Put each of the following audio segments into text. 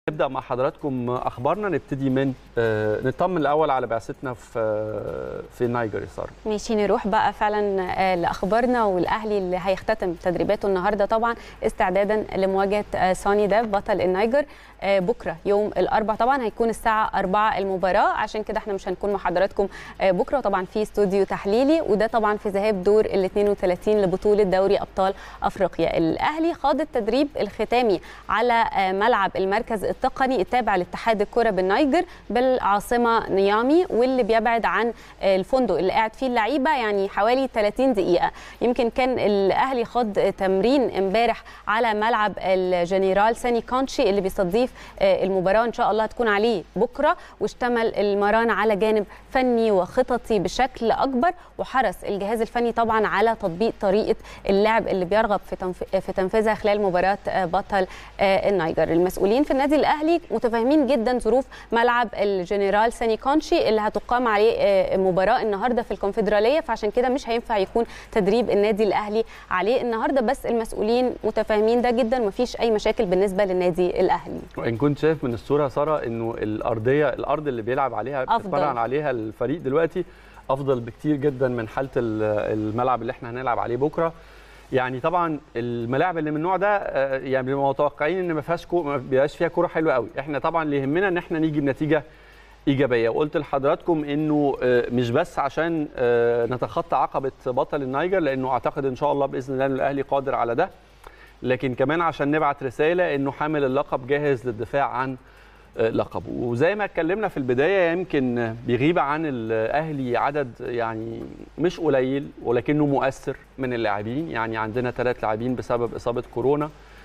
نبدا مع حضراتكم اخبارنا نبتدي من آه، نطمن الاول على بعثتنا في آه، في النيجر يا ساره ماشي نروح بقى فعلا آه، لاخبارنا والاهلي اللي هيختتم تدريباته النهارده طبعا استعدادا لمواجهه آه، سوني داف بطل النيجر آه، بكره يوم الاربعاء طبعا هيكون الساعه 4 المباراه عشان كده احنا مش هنكون مع حضراتكم آه، بكره طبعا في استوديو تحليلي وده طبعا في ذهاب دور ال 32 لبطوله دوري ابطال افريقيا الاهلي خاض التدريب الختامي على آه، ملعب المركز التقني التابع لاتحاد الكره بالنيجر بالعاصمه نيامي واللي بيبعد عن آه، الفندق اللي قاعد فيه اللعيبه يعني حوالي 30 دقيقه يمكن كان الاهلي خاض تمرين امبارح على ملعب الجنرال ساني كونشي اللي بيستضيف آه، المباراه ان شاء الله هتكون عليه بكره واشتمل المران على جانب فني وخططي بشكل اكبر وحرص الجهاز الفني طبعا على تطبيق طريقه اللعب اللي بيرغب في تنف- في تنفيذها خلال مباراه آه، بطل آه، النيجر المسؤولين في النادي الاهلي متفاهمين جدا ظروف ملعب الجنرال ساني كونشي اللي هتقام عليه آه، مباراه النهارده في الكونفدراليه فعشان كده مش هينفع يكون تدريب النادي الاهلي عليه النهارده بس المسؤولين متفاهمين ده جدا ومفيش اي مشاكل بالنسبه للنادي الاهلي وان كنت شايف من الصوره يا ساره انه الارضيه الارض اللي بيلعب عليها أفضل. بيتمرن عليها الفريق دلوقتي افضل بكتير جدا من حاله ال- الملعب اللي احنا هنلعب عليه بكره يعني طبعا الملاعب اللي من النوع ده آه، يعني بنبقى متوقعين ان ما فيهاش كو- ما بيبقاش فيها كوره حلوه قوي احنا طبعا اللي يهمنا ان احنا نيجي بنتيجه ايجابيه وقلت لحضراتكم انه آه، مش بس عشان آه، نتخطى عقبه بطل النيجر لانه اعتقد ان شاء الله باذن الله إن الاهلي قادر على ده لكن كمان عشان نبعت رساله انه حامل اللقب جاهز للدفاع عن آه، لقبه وزي ما اتكلمنا في البدايه يمكن بيغيب عن الاهلي عدد يعني مش قليل ولكنه مؤثر من اللاعبين يعني عندنا ثلاث لاعبين بسبب اصابه كورونا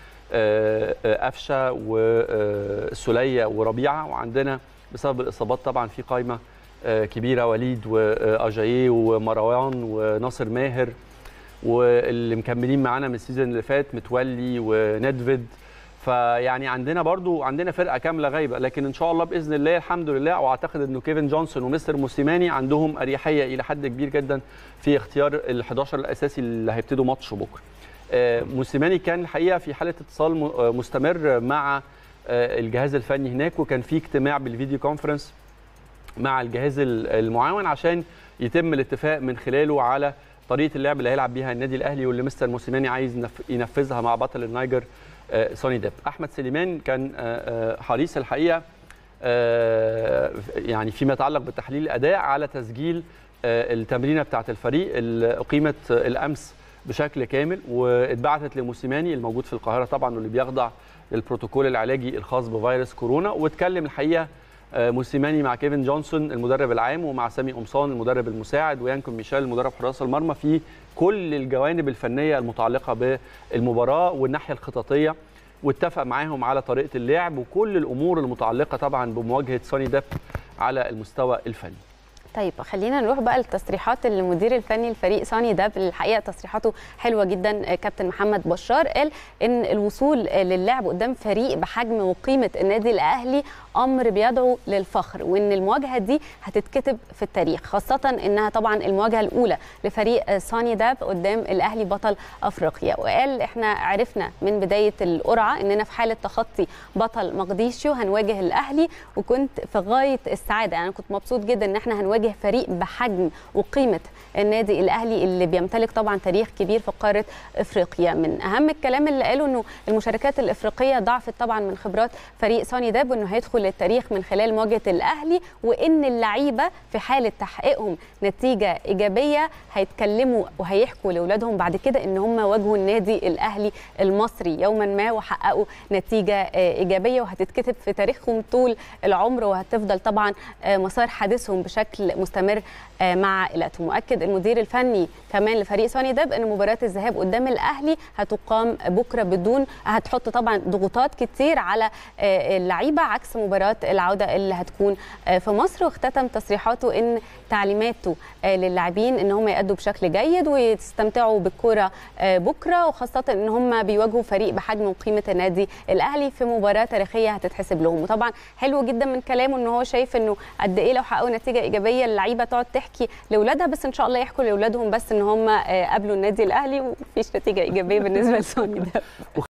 آه، آه، قفشه والسوليه وربيعه وعندنا بسبب الاصابات طبعا في قائمه آه، كبيره وليد واجاييه ومروان وناصر ماهر واللي مكملين معانا من السيزون اللي فات متولي وندفيد فيعني عندنا برضو عندنا فرقه كامله غايبه لكن ان شاء الله باذن الله الحمد لله واعتقد انه كيفن جونسون ومستر موسيماني عندهم اريحيه الى حد كبير جدا في اختيار ال 11 الاساسي اللي هيبتدوا ماتش بكره. آه، موسيماني كان الحقيقه في حاله اتصال م- آه، مستمر مع آه، الجهاز الفني هناك وكان في اجتماع بالفيديو كونفرنس مع الجهاز ال- المعاون عشان يتم الاتفاق من خلاله على طريقه اللعب اللي هيلعب بيها النادي الاهلي واللي مستر موسيماني عايز ينف- ينفذها مع بطل النيجر آه، سوني ديب احمد سليمان كان آه، آه، حريص الحقيقه آه، يعني فيما يتعلق بتحليل الاداء على تسجيل آه، التمرينه بتاعه الفريق اللي اقيمت آه، الامس بشكل كامل واتبعتت لموسيماني الموجود في القاهره طبعا واللي بيخضع للبروتوكول العلاجي الخاص بفيروس كورونا واتكلم الحقيقه آه، موسيماني مع كيفن جونسون المدرب العام ومع سامي قمصان المدرب المساعد ويانكون ميشيل المدرب حراس المرمى في كل الجوانب الفنيه المتعلقه بالمباراه والناحيه الخططيه واتفق معاهم على طريقه اللعب وكل الامور المتعلقه طبعا بمواجهه سوني ديب على المستوى الفني طيب خلينا نروح بقى للتصريحات المدير الفني لفريق سوني ده الحقيقه تصريحاته حلوه جدا كابتن محمد بشار قال ان الوصول للعب قدام فريق بحجم وقيمه النادي الاهلي امر بيدعو للفخر وان المواجهه دي هتتكتب في التاريخ خاصه انها طبعا المواجهه الاولى لفريق سوني داب قدام الاهلي بطل افريقيا وقال احنا عرفنا من بدايه القرعه اننا في حاله تخطي بطل مقديشيو هنواجه الاهلي وكنت في غايه السعاده يعني كنت مبسوط جدا ان احنا هنواجه فريق بحجم وقيمه النادي الاهلي اللي بيمتلك طبعا تاريخ كبير في قاره افريقيا من اهم الكلام اللي قاله انه المشاركات الافريقيه ضعفت طبعا من خبرات فريق سوني داب وانه هيدخل للتاريخ من خلال مواجهه الاهلي وان اللعيبه في حاله تحقيقهم نتيجه ايجابيه هيتكلموا وهيحكوا لاولادهم بعد كده ان هم واجهوا النادي الاهلي المصري يوما ما وحققوا نتيجه آه، ايجابيه وهتتكتب في تاريخهم طول العمر وهتفضل طبعا آه، مسار حديثهم بشكل مستمر آه، مع عائلتهم واكد المدير الفني كمان لفريق سوني داب ان مباراه الذهاب قدام الاهلي هتقام بكره بدون هتحط طبعا ضغوطات كتير على آه، اللعيبه عكس مباراه العوده اللي هتكون آه، في مصر واختتم تصريحاته ان تعليماته آه، للاعبين ان هم يأدوا بشكل جيد ويستمتعوا بالكره آه، بكره وخاصه ان هم بيواجهوا فريق بحجم وقيمه النادي الاهلي في مباراه تاريخيه هتتحسب لهم وطبعا حلو جدا من كلامه ان هو شايف انه قد ايه لو حققوا نتيجه ايجابيه اللعيبه تقعد تحكي لاولادها بس ان شاء الله يحكوا لاولادهم بس ان هم آه، قابلوا النادي الاهلي ومفيش نتيجه ايجابيه بالنسبه لسوني ده